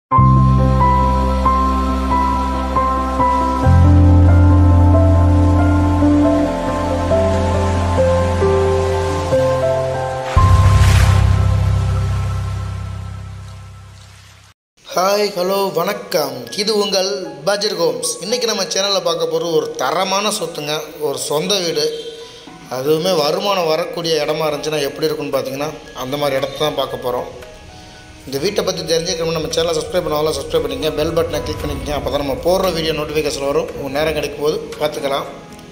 hi hello வணக்கம் இது உங்கள் பஜர் ஹோம்ஸ் இன்றைக்கி நம்ம சேனலில் பார்க்க போகிறது ஒரு தரமான சொத்துங்க ஒரு சொந்த வீடு அதுவுமே வருமானம் வரக்கூடிய இடமா இருந்துச்சுன்னா எப்படி இருக்குன்னு பார்த்தீங்கன்னா அந்த மாதிரி இடத்த தான் பார்க்க போகிறோம் இந்த வீட்டை பற்றி தெரிஞ்சுக்கணும்னு நம்ம சேனலை சப்ஸ்கிரைப் பண்ணாலும் சப்ஸ்கிரைப் பண்ணிக்கங்க பெல் பட்டனை கிளிக் பண்ணிக்கங்க அப்போ தான் நம்ம போடுற வீடியோ நோட்டிஃபிகேஷன் வரும் உங்கள் நேரம் கிடைக்கும் போது பார்த்துக்கலாம்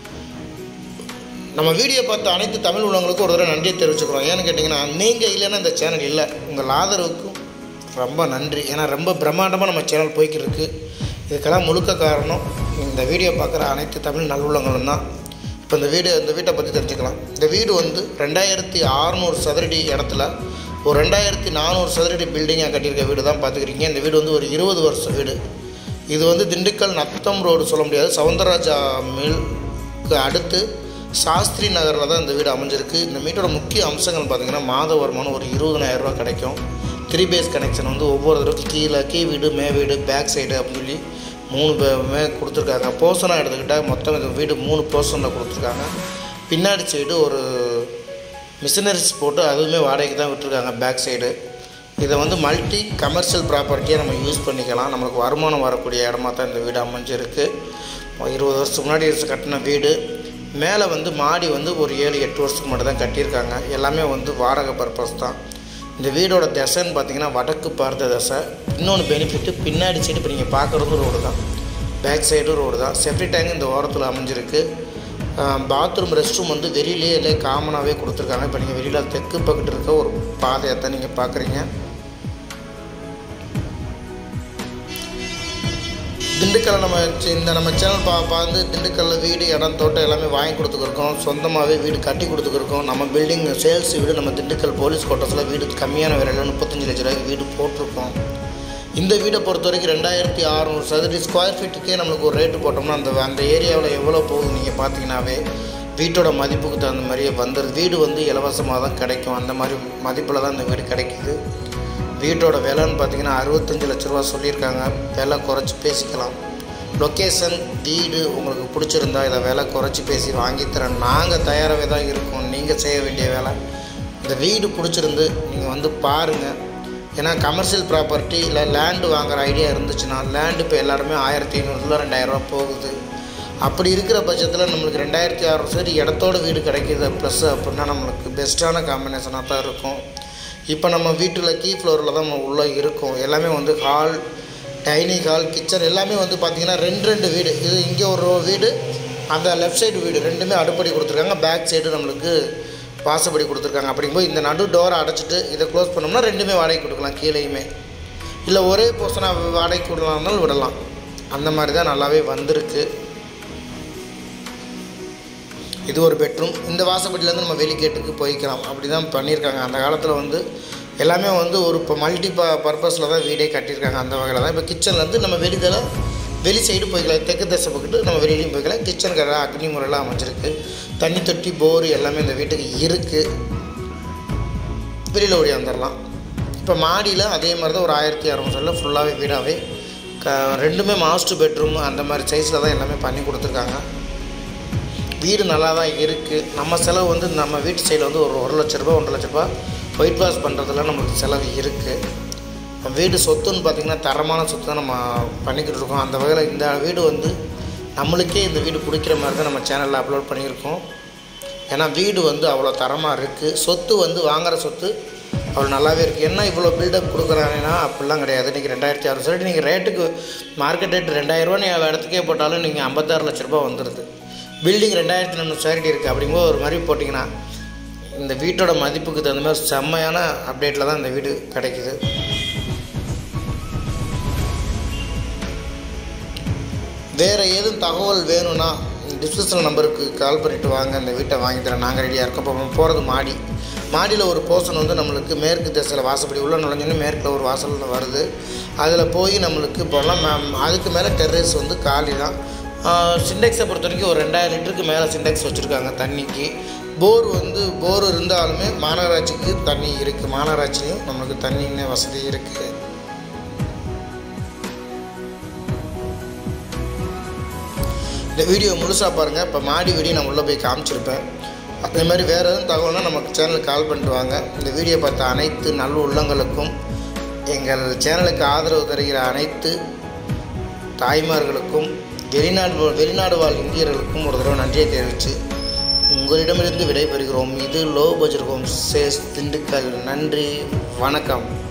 நம்ம வீடியோ பார்த்த அனைத்து தமிழ் உள்ளவங்களுக்கும் ஒரு தடவை நன்றியை தெரிவிச்சுக்கிறோம் ஏன்னு கேட்டிங்கன்னா நீங்கள் இல்லைன்னா இந்த சேனல் இல்லை உங்கள் ஆதரவுக்கும் ரொம்ப நன்றி ஏன்னா ரொம்ப பிரம்மாண்டமாக நம்ம சேனல் போய்க்கிட்டு இருக்கு இதுக்கெல்லாம் முழுக்க காரணம் இந்த வீடியோ பார்க்குற அனைத்து தமிழ் நல்லுள்ளங்களும் தான் இப்போ இந்த வீடு இந்த வீட்டை பற்றி தெரிஞ்சுக்கலாம் இந்த வீடு வந்து ரெண்டாயிரத்தி அறநூறு சதுரடி இடத்துல ஒரு ரெண்டாயிரத்தி நானூறு சதுரடி பில்டிங்காக கட்டியிருக்க வீடு தான் பார்த்துக்கிறீங்க இந்த வீடு வந்து ஒரு இருபது வருஷம் வீடு இது வந்து திண்டுக்கல் நத்தம் ரோடு சொல்ல முடியாது சவுந்தரராஜா மில்க்கு அடுத்து சாஸ்திரி நகரில் தான் இந்த வீடு அமைஞ்சிருக்கு இந்த வீட்டோட முக்கிய அம்சங்கள் பார்த்திங்கன்னா மாத வருமானம் ஒரு இருபதனாயிரம் ரூபா கிடைக்கும் த்ரீ பேஸ் கனெக்ஷன் வந்து ஒவ்வொரு தடவை கீழே கீ வீடு மே வீடு பேக் சைடு அப்படின்னு சொல்லி மூணு பேருமே கொடுத்துருக்காங்க போர்ஷனாக எடுத்துக்கிட்டால் மொத்தம் இந்த வீடு மூணு போர்ஷனில் கொடுத்துருக்காங்க பின்னாடி சைடு ஒரு மிஷினரிஸ் போட்டு அதுவுமே வாடகைக்கு தான் விட்டுருக்காங்க பேக் சைடு இதை வந்து மல்டி கமர்ஷியல் ப்ராப்பர்ட்டியாக நம்ம யூஸ் பண்ணிக்கலாம் நம்மளுக்கு வருமானம் வரக்கூடிய இடமா தான் இந்த வீடு அமைஞ்சிருக்கு இருபது வருஷத்துக்கு முன்னாடி கட்டின வீடு மேலே வந்து மாடி வந்து ஒரு ஏழு எட்டு வருஷத்துக்கு மட்டும் தான் கட்டியிருக்காங்க எல்லாமே வந்து வாடகை பர்பஸ் தான் இந்த வீடோட திசைன்னு பார்த்தீங்கன்னா வடக்கு பார்த்த திசை இன்னொன்று பெனிஃபிட்டு பின்னாடி சைடு இப்போ நீங்கள் பார்க்குறதும் ரோடு தான் பேக் சைடும் ரோடு தான் செப்டி டேங்க் இந்த ஓரத்தில் அமைஞ்சிருக்கு பாத்ரூம் ரெஸ்ட் ரூம் வந்து வெளியிலேயே காமனாகவே கொடுத்துருக்காங்க இப்போ நீங்கள் வெளியில் தெற்கு பக்கத்து இருக்க ஒரு பாதையை தான் நீங்கள் பார்க்குறீங்க திண்டுக்கல்ல நம்ம சி- இந்த நம்ம சேனல் பா பார்த்து திண்டுக்கல்ல வீடு இடம் தோட்டம் எல்லாமே வாங்கி கொடுத்துருக்கோம் சொந்தமாகவே வீடு கட்டி கொடுத்துருக்கோம் நம்ம பில்டிங் சேல்ஸ் வீடு நம்ம திண்டுக்கல் போலீஸ் கோட்டஸில் வீடு கம்மியான விலையில் முப்பத்தஞ்சு லட்ச ரூபாய்க்கு வீடு போட்டிருக்கோம் இந்த வீடை பொறுத்த வரைக்கும் ரெண்டாயிரத்தி அறநூறு சதுரடி ஸ்கொயர் ஃபீட்டுக்கே நம்மளுக்கு ஒரு ரேட்டு போட்டோம்னா அந்த அந்த ஏரியாவில் எவ்வளோ போகுது நீங்கள் பார்த்தீங்கன்னாவே வீட்டோட மதிப்புக்கு தகுந்த மாதிரியே வந்துடுது வீடு வந்து இலவசமாக தான் கிடைக்கும் அந்த மாதிரி மதிப்பில் தான் இந்த வீடு கிடைக்குது வீட்டோட விலைன்னு பார்த்தீங்கன்னா அறுபத்தஞ்சு லட்ச ரூபா சொல்லியிருக்காங்க விலை குறைச்சி பேசிக்கலாம் லொக்கேஷன் வீடு உங்களுக்கு பிடிச்சிருந்தா இதை விலை குறைச்சி பேசி வாங்கி தரேன் நாங்கள் தயாராகவே தான் இருக்கோம் நீங்கள் செய்ய வேண்டிய வேலை இந்த வீடு பிடிச்சிருந்து நீங்கள் வந்து பாருங்கள் ஏன்னா கமர்ஷியல் ப்ராப்பர்ட்டி இல்லை லேண்டு வாங்குற ஐடியா இருந்துச்சுன்னா லேண்டு இப்போ எல்லாருமே ஆயிரத்தி ஐநூறுல ரெண்டாயிரரூவா போகுது அப்படி இருக்கிற பட்சத்தில் நம்மளுக்கு ரெண்டாயிரத்தி ஆறு சரி இடத்தோட வீடு கிடைக்கிது ப்ளஸ் அப்படின்னா நம்மளுக்கு பெஸ்ட்டான காம்பினேஷனாக தான் இருக்கும் இப்போ நம்ம வீட்டில் கீ ஃப்ளோரில் தான் நம்ம உள்ளே இருக்கோம் எல்லாமே வந்து ஹால் டைனிங் ஹால் கிச்சன் எல்லாமே வந்து பார்த்திங்கன்னா ரெண்டு ரெண்டு வீடு இது இங்கே ஒரு வீடு அந்த லெஃப்ட் சைடு வீடு ரெண்டுமே அடுப்படி கொடுத்துருக்காங்க பேக் சைடு நம்மளுக்கு வாசப்படி கொடுத்துருக்காங்க அப்படிங்கும்போது இந்த நடு டோரை அடைச்சிட்டு இதை க்ளோஸ் பண்ணோம்னா ரெண்டுமே வாடகை கொடுக்கலாம் கீழேயுமே இல்லை ஒரே போர்ஷனாக வாடகை விடலாம்னாலும் விடலாம் அந்த மாதிரி தான் நல்லாவே வந்திருக்கு இது ஒரு பெட்ரூம் இந்த வாசப்படியிலேருந்து நம்ம வெளிக்கேட்டுக்கு போய்க்கலாம் அப்படி தான் பண்ணியிருக்காங்க அந்த காலத்தில் வந்து எல்லாமே வந்து ஒரு இப்போ மல்டி ப பர்பஸில் தான் வீடே கட்டியிருக்காங்க அந்த வகையில் தான் இப்போ கிச்சன்லேருந்து நம்ம வெளியில் வெளி சைடு போய்க்கலாம் தெற்கு திசை போய்கிட்டு நம்ம வெளியிலையும் போய்க்கலாம் கிச்சன் கடை அக்னி முறையெல்லாம் அமைஞ்சிருக்கு தண்ணி தொட்டி போர் எல்லாமே இந்த வீட்டுக்கு இருக்குது வெளியில் ஓடி வந்துடலாம் இப்போ மாடியில் அதே மாதிரி தான் ஒரு ஆயிரத்தி அறநூறு சொல்ல ஃபுல்லாகவே வீடாகவே க ரெண்டுமே மாஸ்டர் பெட்ரூம் அந்த மாதிரி சைஸில் தான் எல்லாமே பண்ணி கொடுத்துருக்காங்க வீடு நல்லா தான் இருக்குது நம்ம செலவு வந்து நம்ம வீட்டு சைடில் வந்து ஒரு ஒரு லட்ச ரூபா ஒன்றரை லட்ச ரூபா ஒயிட் வாஷ் பண்ணுறதுல நம்மளுக்கு செலவு இருக்குது வீடு சொத்துன்னு பார்த்திங்கன்னா தரமான சொத்து தான் நம்ம பண்ணிக்கிட்டு இருக்கோம் அந்த வகையில் இந்த வீடு வந்து நம்மளுக்கே இந்த வீடு பிடிக்கிற மாதிரி தான் நம்ம சேனலில் அப்லோட் பண்ணியிருக்கோம் ஏன்னா வீடு வந்து அவ்வளோ தரமாக இருக்குது சொத்து வந்து வாங்குகிற சொத்து அவ்வளோ நல்லாவே இருக்குது என்ன இவ்வளோ பில்டப் கொடுக்குறாங்கன்னா அப்படிலாம் கிடையாது இன்றைக்கி ரெண்டாயிரத்தி ஆறு சொல்லிட்டு நீங்கள் ரேட்டுக்கு மார்க்கெட் ரேட் ரெண்டாயிரரூவா நீ இடத்துக்கே போட்டாலும் நீங்கள் ஐம்பத்தாறு லட்ச ரூபா வந்துடுது பில்டிங் ரெண்டாயிரத்தி நானூறு ஸ்கொயர் இருக்குது அப்படிங்கும்போது ஒரு மாதிரி போட்டிங்கன்னா இந்த வீட்டோட மதிப்புக்கு தகுந்த மாதிரி செம்மையான அப்டேட்டில் தான் இந்த வீடு கிடைக்குது வேறு ஏதும் தகவல் வேணும்னா டிஸ்கிரிப்ஷன் நம்பருக்கு கால் பண்ணிவிட்டு வாங்க இந்த வீட்டை வாங்கி தரேன் நாங்கள் ரெடியாக இருக்கோம் இப்போ போகிறது மாடி மாடியில் ஒரு போர்ஷன் வந்து நம்மளுக்கு மேற்கு திசையில் வாசப்படி உள்ள நுழைஞ்சோன்னே மேற்கில் ஒரு வாசல் வருது அதில் போய் நம்மளுக்கு போகலாம் ம- அதுக்கு மேலே டெர்ரேஸ் வந்து காலி தான் சிண்டெக்ஸை பொறுத்த வரைக்கும் ஒரு ரெண்டாயிரம் லிட்டருக்கு மேலே சிண்டெக்ஸ் வச்சுருக்காங்க தண்ணிக்கு போர் வந்து போர் இருந்தாலுமே மாநகராட்சிக்கு தண்ணி இருக்குது மாநகராட்சியும் நம்மளுக்கு தண்ணின்னு வசதி இருக்குது இந்த வீடியோ முழுசாக பாருங்கள் இப்போ மாடி வீடியோ நான் உள்ளே போய் காமிச்சிருப்பேன் அதே மாதிரி வேறு எதுவும் தகவல்னா நமக்கு சேனலுக்கு கால் பண்ணிட்டு வாங்க இந்த வீடியோ பார்த்த அனைத்து நல்ல உள்ளங்களுக்கும் எங்கள் சேனலுக்கு ஆதரவு தருகிற அனைத்து தாய்மார்களுக்கும் வெளிநாடு வெளிநாடு வாழ் இந்தியர்களுக்கும் ஒரு தடவை நன்றியை தெரிவித்து உங்களிடமிருந்து விடைபெறுகிறோம் இது low budget home chase Dindigul நன்றி வணக்கம்